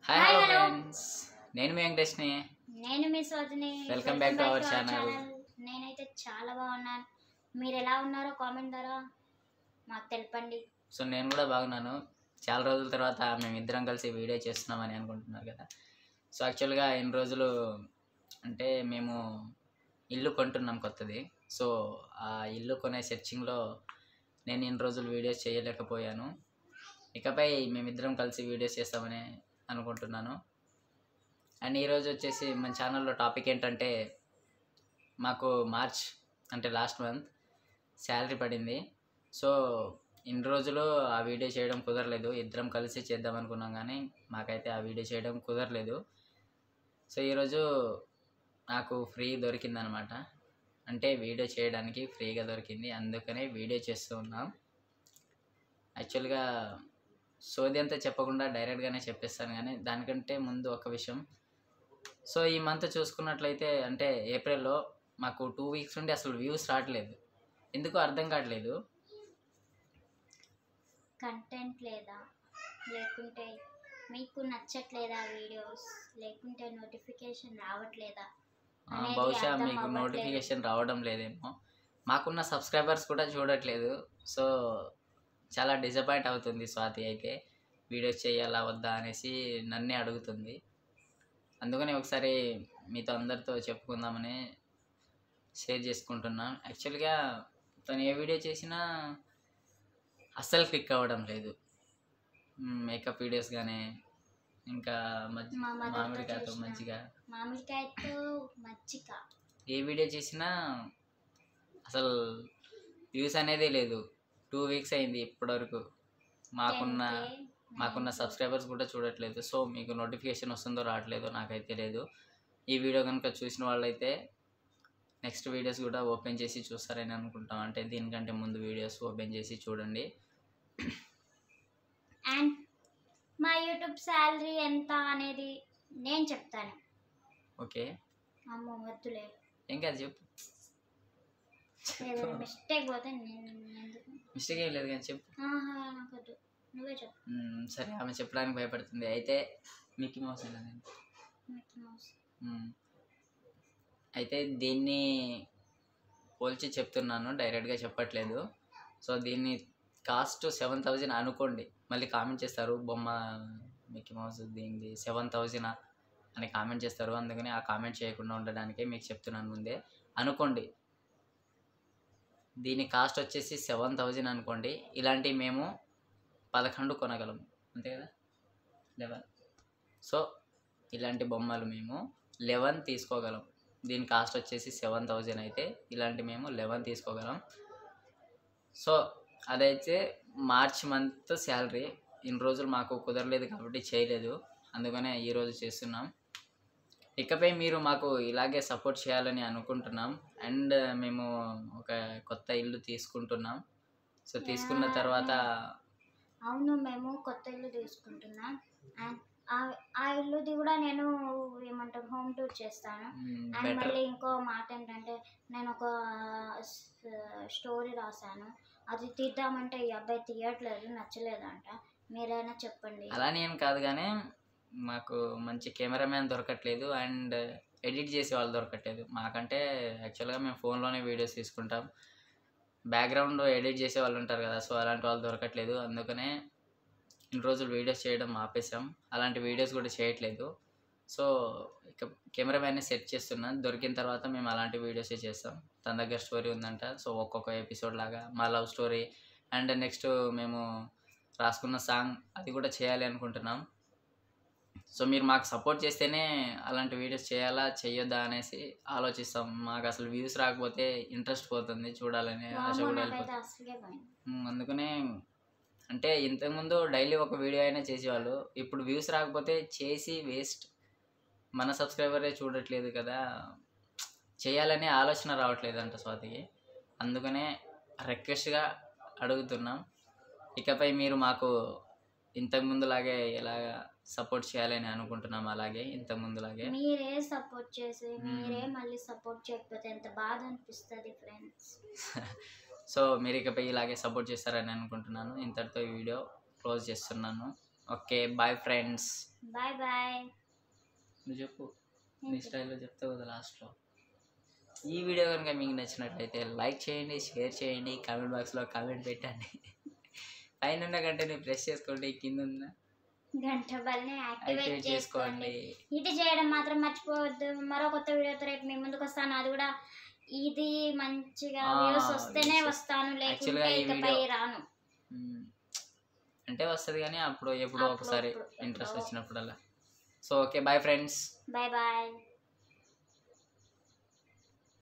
Hi Hi, hello hello. Friends నేను మీ వెంకటేష్ని నేను మీ సోజని Welcome back to our channel. నేనైతే చాలా బాగున్నాను మీరు ఎలా ఉన్నారో కామెంట్ ద్వారా మాకు తెలపండి సో నేను కూడా బాగున్నాను చాలా రోజుల తర్వాత మేము ఇద్దరం కలిసి వీడియో చేస్తున్నామని అనుకుంటున్నారు కదా సో యాక్చువల్గా ఎన్ని రోజులు అంటే మేము ఇల్లు కొంటున్నాం కొత్తది సో ఆ ఇల్లు కొనే సెర్చింగ్లో నేను ఇన్ని రోజులు వీడియోస్ చేయలేకపోయాను ఇకపై మేమిద్దరం కలిసి వీడియోస్ చేస్తామని అనుకుంటున్నాను అండ్ ఈరోజు వచ్చేసి మన ఛానల్లో టాపిక్ ఏంటంటే మాకు మార్చ్ అంటే లాస్ట్ మంత్ శాలరీ పడింది సో ఇన్ని రోజులు ఆ వీడియో చేయడం కుదరలేదు ఇద్దరం కలిసి చేద్దాం అనుకున్నాం కానీ మాకైతే ఆ వీడియో చేయడం కుదరలేదు సో ఈరోజు నాకు ఫ్రీ దొరికిందనమాట అంటే వీడియో చేయడానికి ఫ్రీగా దొరికింది అందుకనే వీడియో చేస్తూ ఉన్నాం యాక్చువల్గా సోది అంతా చెప్పకుండా డైరెక్ట్గానే చెప్పేస్తాను కానీ దానికంటే ముందు ఒక విషయం సో ఈ మంత్ చూసుకున్నట్లయితే అంటే ఏప్రిల్లో మాకు టూ వీక్స్ నుండి అసలు వ్యూస్ రావట్లేదు ఎందుకో అర్థం కావట్లేదు కంటెంట్ లేదా లేకుంటే మీకు నచ్చట్లేదా వీడియోస్ లేకుంటే నోటిఫికేషన్ రావట్లేదా ఆ, అనేది బహుశా అర్థం మీకు అవ్వట్లేదు. నోటిఫికేషన్ రావడం లేదేమో మాకున్న సబ్స్క్రైబర్స్ కూడా చూడట్లేదు సో చాలా డిసప్పాయింట్ అవుతుంది స్వాతి అయితే వీడియోస్ చేయాలా వద్దా అనేసి నన్నే అడుగుతుంది అందుకని ఒకసారి మీతో అందరితో చెప్పుకుందామని షేర్ చేసుకుంటున్నాను యాక్చువల్గా తను ఏ వీడియో చేసినా అస్సలు క్లిక్ అవ్వడం లేదు మేకప్ వీడియోస్ కానీ ఇంకా మజ్జి మా mother తో మామిడికాయతో చేసిన. మంచిగా మామిడికాయతో మజ్జిగ ఏ వీడియో చేసినా అసలు వ్యూస్ అనేదే లేదు టూ వీక్స్ అయింది ఇప్పటివరకు మాకున్న 10K, మాకున్న 9K. సబ్స్క్రైబర్స్ కూడా చూడట్లేదు సో మీకు నోటిఫికేషన్ వస్తుందో రావట్లేదో నాకైతే లేదు ఈ వీడియో కనుక చూసిన వాళ్ళైతే నెక్స్ట్ వీడియోస్ కూడా ఓపెన్ చేసి చూస్తారని అనుకుంటాం అంటే దీనికంటే ముందు వీడియోస్ ఓపెన్ చేసి చూడండి అండ్ మా యూట్యూబ్ శాలరీ ఎంత అనేది నేను చెప్తాను ఓకే అమ్మో వద్దులే ఏం కాదు చెప్పు ఏదైనా మిస్టేక్ పోతే నేను ఎందుకు మిస్టేక్ ఏం లేదు కానీ చెప్పు ఆహా, నాకు వద్దు నువ్వే చెప్పు మ్మ్, సరే ఆమె చెప్పడానికి భయపడుతుంది అయితే మిక్కీ మౌస్ అయినా నేను మిక్కీ మౌస్ మ్మ్. అయితే దీన్ని పోల్చి చెప్తున్నాను డైరెక్ట్గా చెప్పట్లేదు సో దీన్ని కాస్ట్ సెవెన్ థౌజండ్ అనుకోండి మళ్ళీ కామెంట్ చేస్తారు బొమ్మ మిక్కీ మౌస్ దీనిది సెవెన్ థౌజండ్ అని కామెంట్ చేస్తారు అందుకని ఆ కామెంట్ చేయకుండా ఉండడానికే మీకు చెప్తున్నాను ముందే అనుకోండి దీని కాస్ట్ వచ్చేసి సెవెన్ థౌజండ్ అనుకోండి ఇలాంటివి మేము పదకొండు కొనగలం అంతే కదా లెవెన్ సో ఇలాంటి బొమ్మలు మేము లెవెన్ తీసుకోగలం దీని కాస్ట్ వచ్చేసి సెవెన్ థౌజండ్ అయితే ఇలాంటి మేము లెవెన్ తీసుకోగలం సో అదైతే మార్చ్ మంత్ శాలరీ ఇన్ని రోజులు మాకు కుదరలేదు కాబట్టి చేయలేదు అందుకనే ఈరోజు చేస్తున్నాం ఇకపై మీరు మాకు ఇలాగే సపోర్ట్ చేయాలని అనుకుంటున్నాం అండ్ మేము ఒక కొత్త ఇల్లు తీసుకుంటున్నాం సో తీసుకున్న Yeah. తర్వాత అవును మేము కొత్త ఇల్లు తీసుకుంటున్నాం అండ్ ఆ- ఆ ఇల్లుది కూడా నేను ఏమంటారు హోమ్ టూర్ చేస్తాను అండ్ బెటర్ మళ్ళీ ఇంకో మాట ఏంటంటే నేను ఒక స్టోరీ రాశాను అది తీద్దామంటే ఈ అబ్బాయి తీయట్లేదు నచ్చలేదంట మీరైనా చెప్పండి అలానే ఏం కాదు కానీ మాకు మంచి కెమెరామ్యాన్ దొరకట్లేదు అండ్ ఎడిట్ చేసే వాళ్ళు దొరకట్లేదు మాకంటే యాక్చువల్గా మేము ఫోన్లోనే వీడియోస్ తీసుకుంటాం బ్యాక్గ్రౌండ్ ఎడిట్ చేసే వాళ్ళు ఉంటారు కదా సో అలాంటి వాళ్ళు దొరకట్లేదు అందుకనే ఇన్ని రోజులు వీడియోస్ చేయడం ఆపేసాం అలాంటి వీడియోస్ కూడా చేయట్లేదు సో ఇక కెమెరామ్యాన్ని సెట్ చేస్తున్నాను దొరికిన తర్వాత మేము అలాంటి వీడియోసే చేస్తాం తన దగ్గర స్టోరీ ఉందంట సో ఒక్కొక్క ఎపిసోడ్ లాగా మా లవ్ స్టోరీ అండ్ నెక్స్ట్ మేము రాసుకున్న సాంగ్ అది కూడా చేయాలి అనుకుంటున్నాం సో మీరు మాకు సపోర్ట్ చేస్తేనే అలాంటి వీడియోస్ చేయాలా చేయొద్దా అనేసి ఆలోచిస్తాం మాకు అసలు వ్యూస్ రాకపోతే ఇంట్రెస్ట్ పోతుంది చూడాలనే ఆశ వామ్మో, కూడా నాకైతే వెళ్ళిపోతుంది అసలే పోయింది ఉమ్, అందుకనే అంటే ఇంతకుముందు డైలీ ఒక వీడియో అయినా చేసేవాళ్ళు ఇప్పుడు వ్యూస్ రాకపోతే చేసి వేస్ట్ మన సబ్స్క్రైబరే చూడట్లేదు కదా చేయాలనే ఆలోచన రావట్లేదు అంట స్వాతికి అందుకనే రిక్వెస్ట్గా అడుగుతున్నాం ఇకపై మీరు మాకు ఇంతకుముందులాగే ఎలా సపోర్ట్ చేయాలని అనుకుంటున్నాం అలాగే ఇంతకుముందులాగే మీరే సపోర్ట్ చేసి మ్మ్. మీరే మళ్ళీ సపోర్ట్ చేయకపోతే ఎంత బాధ అనిపిస్తుంది ఫ్రెండ్స్ సో మీరు ఇకపై ఇలాగే సపోర్ట్ చేస్తారని అనుకుంటున్నాను ఇంతటితో ఈ వీడియో క్లోజ్ చేస్తున్నాను okay bye friends bye bye నువ్వు చెప్పు నీ స్టైల్లో చెప్తావు కదా లాస్ట్లో ఈ వీడియో కనుక మీకు నచ్చినట్లయితే లైక్ చేయండి షేర్ చేయండి కామెంట్ బాక్స్లో కామెంట్ పెట్టండి పైన ఉన్న గంటని ప్రెస్ చేసుకోండి కింద ఉన్న గంట బల్ని యాక్టివేట్ యాక్టివేట్ చేసుకోండి చేసుకోండి ఇది చేయడం మాత్రం మర్చిపోవద్దు మరో కొత్త వీడియోతో రేపు మీ ముందుకు వస్తాను అది కూడా ఇది మంచిగా ఆ, వ్యూస్ వస్తేనే views. వస్తాను Actually లేకుంటే గా ఈ ఇకపై video- రాను మ్మ్. అంటే వస్తుంది కానీ అప్పుడు ఎప్పుడో అప్పుడు, ఒకసారి అప్పుడు, ఇంట్రెస్ట్ ఎప్పుడో. వచ్చినప్పుడల్లా so okay bye friends bye bye